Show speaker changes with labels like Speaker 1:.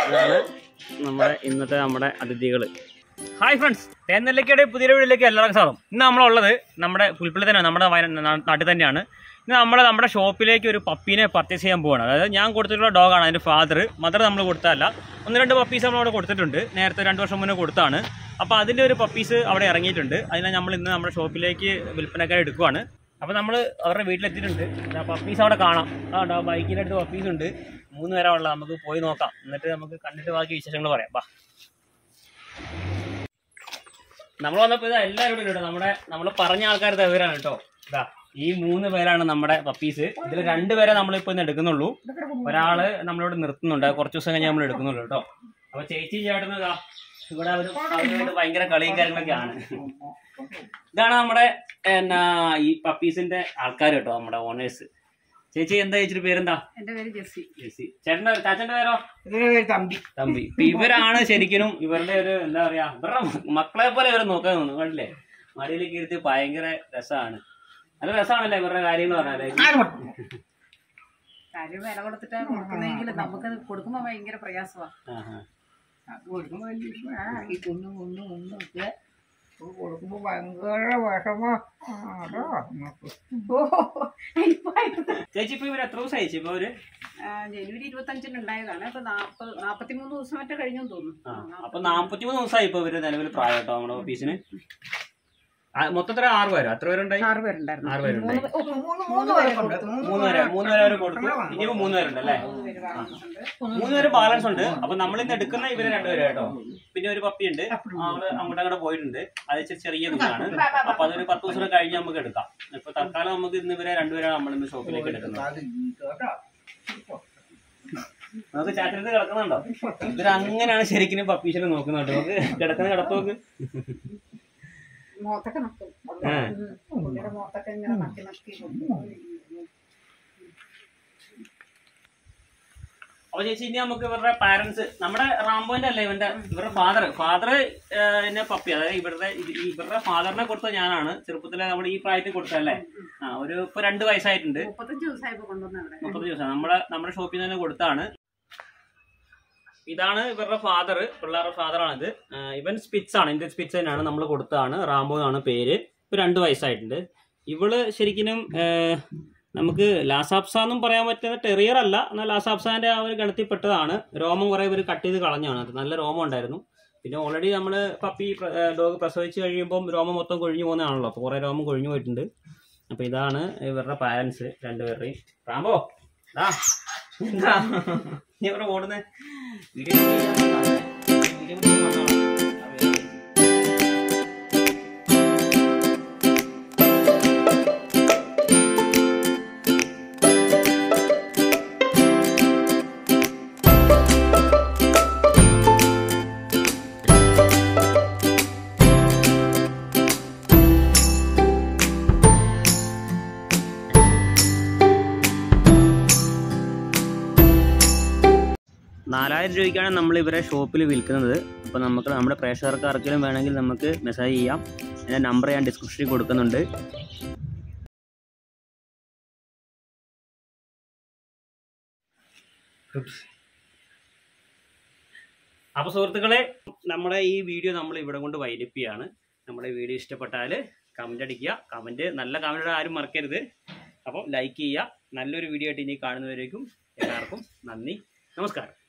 Speaker 1: ഇതാണ് നമ്മുടെ ഇന്നത്തെ നമ്മുടെ അതിഥികൾ ഹായ് ഫ്രണ്ട്സ് തേനെല്ലയ്ക്കയുടെ പുതിയ വീട്ടിലേക്ക് എല്ലാവർക്കും സ്വാഗതം ഇന്ന് നമ്മളുള്ളത് നമ്മുടെ പുൽപ്പള്ളി തന്നെ നമ്മുടെ വയ- നാ- നാട്ടിൽ തന്നെയാണ് ഇന്ന് നമ്മൾ നമ്മുടെ ഷോപ്പിലേക്ക് ഒരു പപ്പീനെ പർച്ചേസ് ചെയ്യാൻ പോവാണ് അതായത് ഞാൻ കൊടുത്തിട്ടുള്ള ഡോഗാണ് അതിൻ്റെ ഫാദർ മദർ നമ്മൾ കൊടുത്തതല്ല ഒന്ന് രണ്ട് പപ്പീസ് നമ്മൾ അവിടെ കൊടുത്തിട്ടുണ്ട് നേരത്തെ രണ്ട് വർഷം മുന്നേ കൊടുത്താണ് അപ്പോൾ അതിൻ്റെ ഒരു പപ്പീസ് അവിടെ ഇറങ്ങിയിട്ടുണ്ട് അതിനെ നമ്മൾ ഇന്ന് നമ്മുടെ ഷോപ്പിലേക്ക് വിൽപ്പനക്കായി എടുക്കുവാണ് അപ്പോൾ നമ്മൾ അവരുടെ വീട്ടിലെത്തിയിട്ടുണ്ട് ആ പപ്പീസ് അവിടെ കാണാം ആ ബൈക്കിൻ്റെ അടുത്ത് പപ്പീസ് ഉണ്ട് മൂന്ന് പേരാണുള്ളത് നമുക്ക് പോയി നോക്കാം എന്നിട്ട് നമുക്ക് കണ്ടിട്ട് ബാക്കി വിശേഷങ്ങൾ പറയാം ബാ നമ്മൾ വന്നപ്പോൾ ഇതാ എല്ലാവരും ഇവിടെ ഉണ്ട് നമ്മുടെ നമ്മൾ പറഞ്ഞ ആൾക്കാർ ഇവരാണ് കേട്ടോ ഇതാ ഈ മൂന്ന് പേരാണ് നമ്മുടെ പപ്പീസ് ഇതിൽ രണ്ടുപേരെ നമ്മളിപ്പോൾ ഇന്ന് എടുക്കുന്നുള്ളൂ ഒരാള് നമ്മളിവിടെ നിർത്തുന്നുണ്ട് അത് കുറച്ച് ദിവസം കഴിഞ്ഞ് നമ്മൾ എടുക്കുന്നുള്ളൂ കേട്ടോ അപ്പൊ ചേച്ചി ചേട്ടന് ഇതാ ഇവിടെ അവർ അവരോട് ഭയങ്കര കളിയും കാര്യങ്ങളൊക്കെയാണ് ഇതാണ് നമ്മുടെ എന്നാ ഈ പപ്പീസിന്റെ ആൾക്കാർ കേട്ടോ നമ്മുടെ ഓണേഴ്സ് ചേച്ചി എന്താ ചേച്ചിയുടെ പേരെന്താ
Speaker 2: എന്റെ പേര് ജെസ്സി
Speaker 1: ചേച്ചി ചേട്ടന്റെ ചാച്ചന്റെ പേരോ
Speaker 2: ഇതിന്റെ പേര് തമ്പി
Speaker 1: തമ്പി ഇപ്പൊ ഇവരാണ് ശരിക്കും ഇവരുടെ ഒരു എന്താ പറയാ ഇവരുടെ മക്കളെ പോലെ ഇവരെ നോക്കാൻ തോന്നുന്നു കണ്ടില്ലേ മടിയിലേക്ക് ഇരുത്തി ഭയങ്കര രസമാണ് നല്ല രസമാണല്ലേ ഇവരുടെ കാര്യങ്ങൾ പറഞ്ഞാലേ
Speaker 2: കാര്യം വില കൊടുത്തിട്ട് കൊടുക്കുന്നെങ്കിൽ നമുക്ക് കൊടുക്കുമ്പോ ഭയങ്കര പ്രയാസമാണ്
Speaker 1: ആഹാ.
Speaker 2: കൊടുക്കുമ്പോ വലിയ ഇഷ്ടം. ആ, ഈ കുഞ്ഞു കുഞ്ഞു കുഞ്ഞൊക്കെ കൊടുക്കുമ്പോ ഭയങ്കര വിഷമോ അതോ നമുക്ക്. ഓ, ഇപ്പൊ
Speaker 1: ചേച്ചി ഇപ്പൊ ഇവർ എത്ര ദിവസം അയച്ചു ഇപ്പൊ അവര്
Speaker 2: ആ, ജനുവരി ഇരുപത്തി അഞ്ചിന് ഉണ്ടായതാണ് ഇപ്പൊ നാപ്പത് നാപ്പത്തിമൂന്ന് ദിവസം മറ്റേ കഴിഞ്ഞു
Speaker 1: ആ,
Speaker 2: തോന്നുന്നു
Speaker 1: അപ്പൊ നാപ്പത്തിമൂന്ന് ദിവസമായി ഇപ്പൊ ഇവര് നിലവിൽ പ്രായം കേട്ടോ നമ്മുടെ ഓഫീസിന് മൊത്തത്തിൽ ആറ് പേരോ എത്ര പേരുണ്ടായി
Speaker 2: ആറ് പേരുണ്ടായിരുന്നു
Speaker 1: ആറ് പേരുണ്ടായി
Speaker 2: മൂന്ന് ഓ, മൂന്ന് പേരുണ്ട്
Speaker 1: മൂന്ന് പേരെ മൂന്ന് പേരെ അവര് കൊടുത്തു ഇനിയിപ്പോ മൂന്ന് പേരുണ്ട് അല്ലേ മൂന്ന് പേര് ബാലൻസ് ഉണ്ട് അപ്പൊ നമ്മൾ ഇന്ന് എടുക്കുന്ന ഇവര് രണ്ടുപേരും കേട്ടോ പിന്നെ ഒരു പപ്പി ഉണ്ട് അവള് അങ്ങോട്ട് അങ്ങോട്ട് പോയിട്ടുണ്ട് അത് ഇച്ചിരി ചെറിയ കുഞ്ഞാണ് അപ്പൊ അതൊരു പത്ത് ദിവസം കൂടെ കഴിഞ്ഞ് നമുക്ക് എടുക്കാം ഇപ്പൊ തൽക്കാലം നമുക്ക് ഇന്ന് ഇവരെ രണ്ടുപേരാണ് നമ്മൾ ഇന്ന് ഷോപ്പിലേക്ക് എടുക്കുന്നത് നമുക്ക് ചാറ്റിനകത്ത് കിടക്കുന്നുണ്ടോ ഇവര് അങ്ങനെയാണ് ശരിക്കും പപ്പീസിനെ നോക്കുന്നത് കേട്ടോ നമുക്ക് കിടക്കുന്ന കിടപ്പ് നോക്ക്
Speaker 2: മോത്തൊക്കെ നക്കും
Speaker 1: ആ.
Speaker 2: പുള്ളിയുടെ മോത്തൊക്കെ ഇങ്ങനെ നക്കി നക്കി
Speaker 1: അപ്പൊ ചേച്ചി ഇനി നമുക്ക് ഇവരുടെ പാരന്റ്സ് നമ്മുടെ റാംബോന്റെ അല്ലേ ഇവന്റെ ഇവരുടെ ഫാദർ ഫാദർ എന്നെ പപ്പി അതായത് ഇവരുടെ ഇത് ഈ ഇവരുടെ ഫാദറിനെ കൊടുത്ത ഞാനാണ് ചെറുപ്പത്തിലെ നമ്മൾ ഈ പ്രായത്തിൽ കൊടുത്തല്ലേ ആ ഒരു ഇപ്പൊ രണ്ട് വയസ്സായിട്ടുണ്ട്
Speaker 2: മുപ്പത്തഞ്ച് ദിവസമായപ്പോ കൊണ്ടുവന്ന ഇവിടെ
Speaker 1: മുപ്പത് ദിവസം നമ്മളെ നമ്മുടെ ഷോപ്പിൽ നിന്ന് തന്നെ കൊടുത്താണ് ഇതാണ് ഇവരുടെ ഫാദർ പിള്ളേരുടെ ഫാദറാണിത് ഇവൻ സ്പിറ്റ്സ് ആണ് ഇന്ത്യൻ സ്പിറ്റ്സ് തന്നെയാണ് നമ്മൾ കൊടുത്തതാണ് റാംബോ എന്നാണ് പേര് ഇപ്പൊ രണ്ട് വയസ്സായിട്ടുണ്ട് ഇവള് ശരിക്കും നമുക്ക് ലാസാപ്സ എന്നും പറയാൻ പറ്റുന്ന ടെറിയർ അല്ല എന്നാൽ ലാസാപ്സാന്റെ ആ ഒരു ഗണത്തിൽപ്പെട്ടതാണ് രോമം കുറെ ഇവർ കട്ട് ചെയ്ത് കളഞ്ഞാണ് അത് നല്ല രോമം ഉണ്ടായിരുന്നു പിന്നെ ഓൾറെഡി നമ്മൾ പപ്പി ഡോഗ് പ്രസവിച്ച് കഴിയുമ്പം രോമം മൊത്തം കൊഴിഞ്ഞു പോകുന്നതാണല്ലോ അപ്പോൾ കുറേ രോമം കൊഴിഞ്ഞു പോയിട്ടുണ്ട് അപ്പോൾ ഇതാണ് ഇവരുടെ പാരൻസ് രണ്ടുപേരുടെയും റാംബോ ദാ എന്താ നീ ഇവിടെ ഓടുന്നേ വീഡിയോ വീഡിയോ നാലായിരം രൂപയ്ക്കാണ് നമ്മൾ ഇവരെ ഷോപ്പിൽ വിൽക്കുന്നത് അപ്പോൾ നമുക്ക് നമ്മുടെ പ്രേക്ഷകർക്ക് ആർക്കെങ്കിലും വേണമെങ്കിൽ നമുക്ക് മെസ്സേജ് ചെയ്യാം എൻ്റെ നമ്പർ ഞാൻ ഡിസ്ക്രിപ്ഷനിൽ കൊടുക്കുന്നുണ്ട് അപ്പോൾ സുഹൃത്തുക്കളെ നമ്മുടെ ഈ വീഡിയോ നമ്മൾ ഇവിടെ കൊണ്ട് വൈൻഡപ്പ് ചെയ്യാണ് നമ്മുടെ വീഡിയോ ഇഷ്ടപ്പെട്ടാൽ കമൻ്റ് അടിക്കുക കമൻറ്റ് നല്ല കമൻറ്റ് ആരും മറക്കരുത് അപ്പോൾ ലൈക്ക് ചെയ്യുക നല്ലൊരു വീഡിയോ ആയിട്ട് ഇനി കാണുന്നവരേക്കും എല്ലാവർക്കും നന്ദി നമസ്കാരം